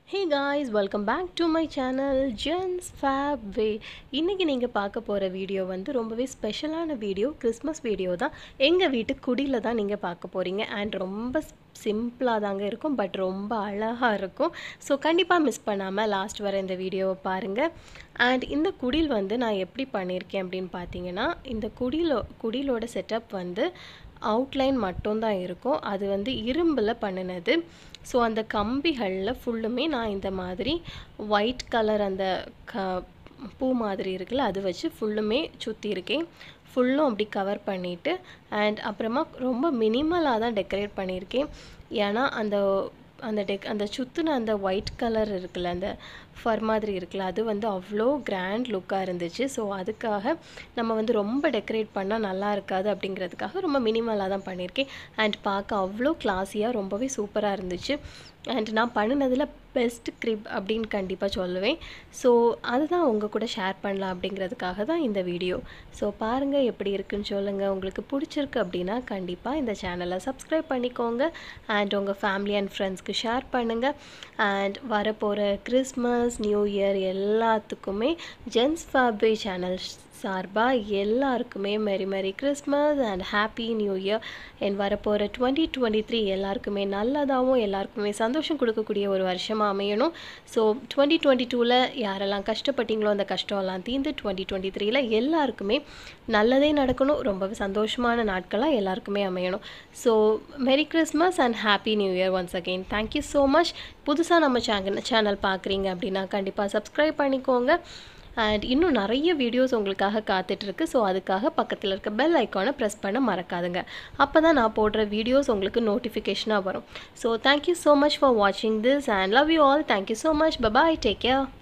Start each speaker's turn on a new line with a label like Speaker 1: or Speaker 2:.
Speaker 1: hey guys welcome back to my channel Jen's Fab Way இன்றைக்கி நீங்கள் பார்க்க போகிற வீடியோ வந்து ரொம்பவே ஸ்பெஷலான வீடியோ கிறிஸ்மஸ் வீடியோ தான் எங்கள் வீட்டு குடியில் தான் நீங்கள் பார்க்க போகிறீங்க அண்ட் ரொம்ப சிம்பிளாக தாங்க இருக்கும் பட் ரொம்ப அழகாக இருக்கும் ஸோ கண்டிப்பாக மிஸ் பண்ணாமல் லாஸ்ட் வர இந்த வீடியோவை பாருங்கள் அண்ட் இந்த குடில் வந்து நான் எப்படி பண்ணியிருக்கேன் அப்படின்னு பார்த்தீங்கன்னா இந்த குடிலோ குடிலோட செட்டப் வந்து அவுட்லைன் மட்டும்தான் இருக்கும் அது வந்து இரும்பில் பண்ணினது ஸோ அந்த கம்பிகளில் ஃபுல்லுமே நான் இந்த மாதிரி ஒயிட் கலர் அந்த க பூ மாதிரி இருக்குல்ல அது வச்சு ஃபுல்லுமே சுற்றியிருக்கேன் ஃபுல்லும் அப்படி கவர் பண்ணிவிட்டு அண்ட் அப்புறமா ரொம்ப மினிமலாக தான் டெக்கரேட் பண்ணியிருக்கேன் ஏன்னா அந்த அந்த டெக் அந்த சுற்றின அந்த ஒயிட் கலர் இருக்குல்ல அந்த ஃபர் மாதிரி இருக்குல்ல அது வந்து அவ்வளோ கிராண்ட் லுக்காக இருந்துச்சு ஸோ அதுக்காக நம்ம வந்து ரொம்ப டெக்கரேட் பண்ணால் நல்லா இருக்காது அப்படிங்கிறதுக்காக ரொம்ப மினிமலாக தான் பண்ணியிருக்கேன் அண்ட் பார்க்க அவ்வளோ கிளாஸியாக ரொம்பவே சூப்பராக இருந்துச்சு அண்ட் நான் பண்ணினதில் பெஸ்ட் க்ரிப் அப்படின்னு கண்டிப்பாக சொல்லுவேன் ஸோ அதுதான் உங்கள் கூட ஷேர் பண்ணலாம் அப்படிங்கிறதுக்காக தான் இந்த வீடியோ ஸோ பாருங்கள் எப்படி இருக்குன்னு சொல்லுங்கள் உங்களுக்கு பிடிச்சிருக்கு அப்படின்னா கண்டிப்பாக இந்த சேனலை சப்ஸ்கிரைப் பண்ணிக்கோங்க அண்ட் உங்கள் ஃபேமிலி அண்ட் ஃப்ரெண்ட்ஸ்க்கு ஷேர் பண்ணுங்கள் அண்ட் வரப்போகிற கிறிஸ்மஸ் நியூ இயர் எல்லாத்துக்குமே ஜென்ஸ் ஃபேபே சேனல் சார்பாக எல்லாருக்குமே merry merry Christmas and happy new year என் வரப்போகிற டுவெண்ட்டி டுவெண்ட்டி த்ரீ எல்லாருக்குமே நல்லதாகவும் எல்லாருக்குமே சந்தோஷம் கொடுக்கக்கூடிய ஒரு வருஷமாக அமையணும் ஸோ டுவெண்ட்டி டுவெண்ட்டி டூவில் யாரெல்லாம் கஷ்டப்பட்டீங்களோ அந்த கஷ்டம்லாம் தீர்ந்து டுவெண்ட்டி டுவெண்ட்டி த்ரீல எல்லாருக்குமே நல்லதே நடக்கணும் ரொம்ப சந்தோஷமான நாட்களாக எல்லாருக்குமே அமையணும் so merry Christmas and happy new year once again thank you so much புதுசாக நம்ம சேனல் சேனல் பார்க்குறீங்க அப்படின்னா கண்டிப்பாக சப்ஸ்கிரைப் பண்ணிக்கோங்க அண்ட் இன்னும் நிறைய வீடியோஸ் உங்களுக்காக காத்துட்ருக்கு ஸோ அதுக்காக பக்கத்தில் இருக்க பெல் ஐக்கானை ப்ரெஸ் பண்ண மறக்காதுங்க அப்போ தான் நான் போடுற வீடியோஸ் உங்களுக்கு நோட்டிஃபிகேஷனாக வரும் so thank you so much for வாட்சிங் this and love you all thank you so much bye bye take care